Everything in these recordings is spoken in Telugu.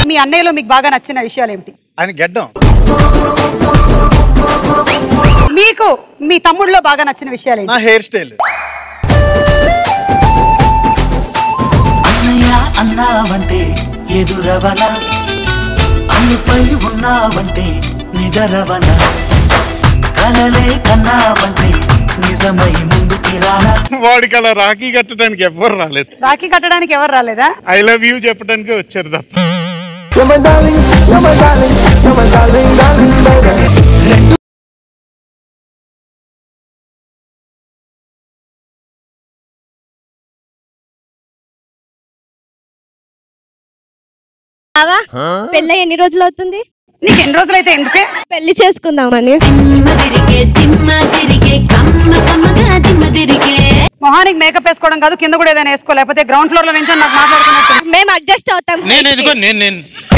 మీ అన్నయ్యలో మీకు బాగా నచ్చిన విషయాలు ఏమిటి ఆయన గెడ్డం మీకు మీ తమ్ముడిలో బాగా నచ్చిన విషయాలు నా ఏంటి హెయిర్ స్టైల్ అన్నయ్య అన్నావంటే ఎదురవన అన్నిపై ఉన్నావంటే నిదరవన కలలే కన్నావంటే నిజమై ముందుకి రానా వాడికి అలా రాఖీ కట్టడానికి ఎవ్వరు రాలేదు రాఖీ కట్టడానికి ఎవరు రాలేదా ఐ లవ్ యూ చెప్పడానికి వచ్చారు తప్ప బావా పెళ్ళి ఎన్ని రోజులు అవుతుంది నీకు ఎన్ని రోజులైతే ఎందుకే పెళ్లి చేసుకుందామని మొహానికి మేకప్ వేసుకోవడం కాదు కింద కూడా ఏదైనా వేసుకో లేకపోతే గ్రౌండ్ ఫ్లోర్ లో నుంచి నాకు మాట్లాడుకున్నట్టు మేము అడ్జస్ట్ అవుతాం నేను ఇదిగో నేను నేను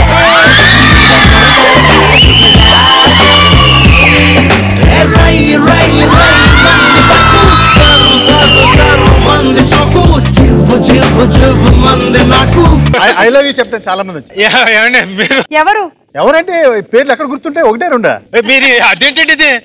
ఐ లవ్ యూ చెప్తే చాలా మంది వచ్చారు ఏ- ఏమండి మీరు ఎవరు ఎవరంటే పేర్లు ఎక్కడ గుర్తుంటే ఒకటే రెండా మీరు అదేంటండి ఇది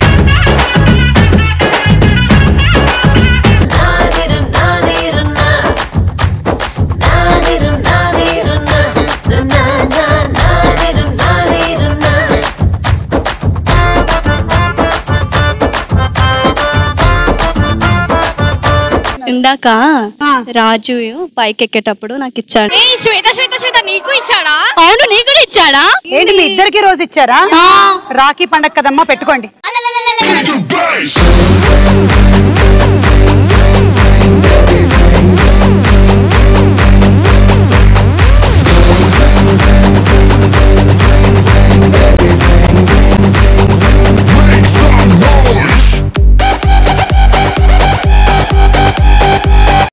ఇందాక ఆ. రాజు పైకి ఎక్కేటప్పుడు నాకు ఇచ్చాడు శ్వేత శ్వేత శ్వేత నీకు ఇచ్చాడా అవును నీకు కూడా ఇచ్చాడా ఏంటి మీ ఇద్దరికి రోజు ఇచ్చారా రాఖీ పండగ కదమ్మా పెట్టుకోండి